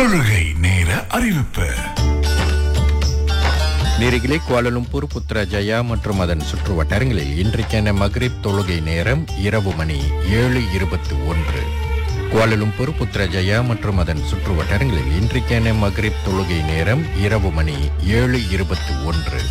தொழுகை நேர அறிவிப்பு நேரிகளே குவாலலும்பூர் புத்ரஜயா மற்றும் அதன் சுற்று வட்டாரங்களில் இன்றைக்கான மக்ரிப் தொழுகை நேரம் இரவு மணி ஏழு இருபத்தி ஒன்று குவாலலும்பூர் புத்ரஜயா மற்றும் அதன் சுற்று வட்டாரங்களில் இன்றைக்கான மக்ரிப் தொழுகை நேரம் இரவு மணி ஏழு இருபத்தி ஒன்று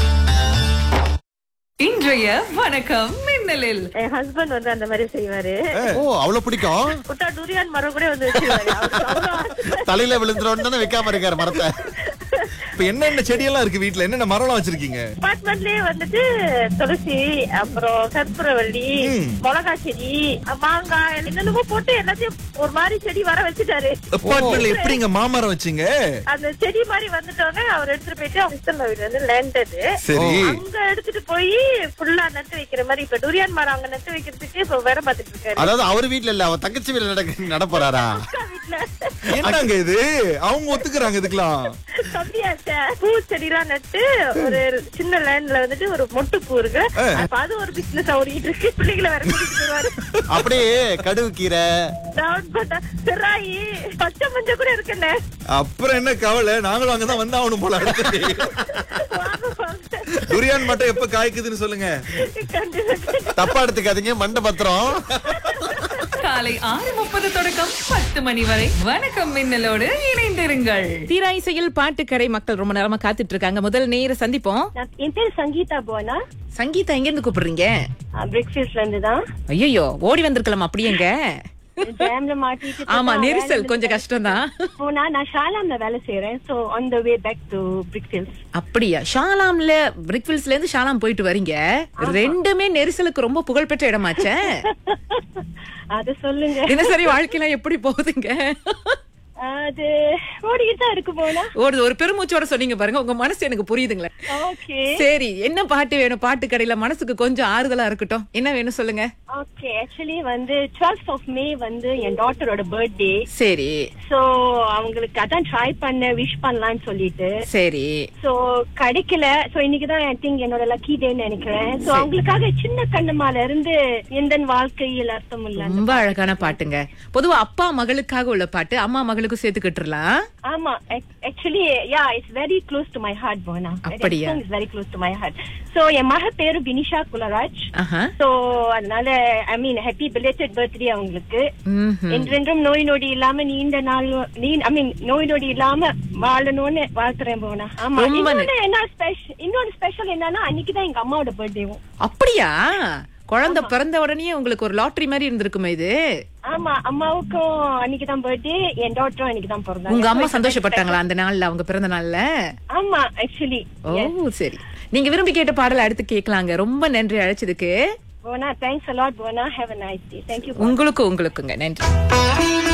இன்றைய வணக்கம் மின்னலில் என் ஹஸ்பண்ட் வந்து அந்த மாதிரி செய்வாரு ஓ அவ்வளவு பிடிக்கும் விட்டா டூரியான் மரம் கூட வந்து வச்சிருவாரு அவருக்கு அவ்வளவு ஆசை. தலையில விழுந்துரும் தானே வைக்காம இருக்காரு மரத்தை இப்ப என்னென்ன செடியெல்லாம் இருக்கு வீட்ல என்னென்ன மரம்லாம் வச்சிருக்கீங்க அபார்ட்மெண்ட்லயே வந்துட்டு துளசி அப்புறம் கற்பூரவள்ளி மிளகா செடி மாங்காய் என்னென்னமோ போட்டு எல்லாத்தையும் ஒரு மாதிரி செடி வர வச்சுட்டாரு அப்பார்ட்மெண்ட்ல எப்படிங்க மாமரம் வச்சீங்க அந்த செடி மாதிரி வந்துட்டோன்னே அவர் எடுத்துட்டு போயிட்டு அவங்க சிஸ்டர் வீடு வந்து லேண்டது சரி அங்க எடுத்துட்டு போய் ஃபுல்லா நட்டு வைக்கிற மாதிரி இப்ப டூரியான் மரம் அங்க நட்டு வைக்கிறதுக்கு இப்ப வேலை பார்த்துட்டு இருக்காரு அதாவது அவர் வீட்ல இல்ல அவர் தங்கச்சி வீட்ல நடக்க நட போறாரா அக்கா வீட்டுல என்னங்க இது அவங்க ஒத்துக்குறாங்க இதுக்கெல்லாம் தம்பியாச்ச பூ செடிலாம் நட்டு ஒரு சின்ன லேண்ட்ல வந்துட்டு ஒரு மொட்டு பூ இருக்கு அப்ப அது ஒரு பிசினஸ் ஓடிட்டு இருக்கு பிள்ளைகளை வேற கூட்டிட்டு வருவாரு அப்படியே கடுகு கீரை டவுன் பண்ண சிராயி பச்சை மஞ்சள் கூட இருக்குண்ணே அப்புறம் என்ன கவலை நாங்களும் அங்கதான் வந்தாகணும் போல அடுத்து வாங்க, வாங்க. துரியான் மட்டும் எப்ப காய்க்குதுன்னு சொல்லுங்க கண்டிப்பா. தப்பா எடுத்துக்காதீங்க மண்டை பத்திரம் காலை ஆறு முப்பது தொடக்கம் பத்து மணி வரை வணக்கம் மின்னலோடு இணைந்திருங்கள் தீரா இசையில் பாட்டுக்கடை மக்கள் ரொம்ப நேரமா காத்துட்டு இருக்காங்க முதல் நேர சந்திப்போம் நான் என் பேர் சங்கீதா போனா சங்கீதா எங்க இருந்து கூப்பிடுறீங்க பிரிக்ஃபீல்ட்ல இருந்து தான் ஐயோ ஓடி வந்திருக்கலாம் அப்படியேங்க ஜாம்ல மாட்டிட்டு ஆமா தான் நெரிசல் வேலை கொஞ்சம் கஷ்டம் தான் போனா நான் ஷாலாம்ல வேலை செய்யறேன் so on the way back to Brickfields அப்படியா ஷாலாம்ல பிரிக்ஃபில்ஸ்ல இருந்து ஷாலாம் போயிட்டு வரீங்க ரெண்டுமே நெரிசலுக்கு ரொம்ப புகழ்பெற்ற இடமாச்சே அத சொல்லுங்க தினசரி வாழ்க்கையெல்லாம் எப்படி போகுதுங்க அது ஓடிக்கிட்டு தான் இருக்கு போனா ஒரு ஒரு பெருமூச்சோட சொன்னீங்க பாருங்க உங்க மனசு எனக்கு புரியுதுங்களே ஓகே சரி என்ன பாட்டு வேணும் பாட்டு கடையில மனசுக்கு கொஞ்சம் ஆறுதலா இருக்கட்டும் என்ன வேணும் சொல்லுங்க ஓகே ஆக்சுவலி வந்து 12th ஆஃப் மே வந்து என் டாட்டரோட பர்த்டே சரி சோ அவங்களுக்கு அதான் ட்ரை பண்ண விஷ் பண்ணலாம்னு சொல்லிட்டு சரி சோ கிடைக்கல சோ இன்னைக்கு தான் ஐ திங்க் என்னோட லக்கி டேன்னு நினைக்கிறேன் சோ அவங்களுக்காக சின்ன கண்ணம்மால இருந்து எந்த வாழ்க்கையில் அர்த்தம் இல்ல ரொம்ப அழகான பாட்டுங்க பொதுவா அப்பா மகளுக்காக உள்ள பாட்டு அம்மா மகளுக்கும் சேர்த்துக்கிட்டுலாம் ஆமா actually yeah it's very close to my heart போனா அப்படியா? It's very close to my heart so என் மக பேரு பினிஷா குலராஜ் ஆஹா சோ அதனால I mean happy belated birthday அவங்களுக்கு ம்ஹும். என்றென்றும் நோய் நொடி இல்லாம நீண்ட நாள் நீ ஐ மீன் நோய் நொடி இல்லாம வாழணும்னு வாழ்த்துறேன் போனா ஆமா ரொம்ப இன்னொன்னு என்ன ஸ்பெஷல் இன்னொரு ஸ்பெஷல் என்னன்னா அன்னைக்குதான் எங்க அம்மாவோட பர்த்டேவும் அப்படியா குழந்தை பிறந்த உடனே உங்களுக்கு ஒரு லாட்டரி மாதிரி இருந்திருக்குமே இது ஆமா அம்மாவுக்கும் அன்னைக்குதான் பர்த்டே என் டாட்டரும் அன்னைக்கு தான் பிறந்தாங்க உங்க அம்மா So, it's சந்தோஷப்பட்டாங்களா அந்த நாள்ல அவங்க பிறந்த நாள்ல ஆமா ஆக்சுவலி ஓ சரி நீங்க விரும்பி கேட்ட பாடல் அடுத்து கேட்கலாங்க ரொம்ப நன்றி அழைச்சதுக்கு போனா தேங்க்ஸ் அலாட் போனா have a nice day thank you உங்களுக்கு உங்களுக்குங்க நன்றி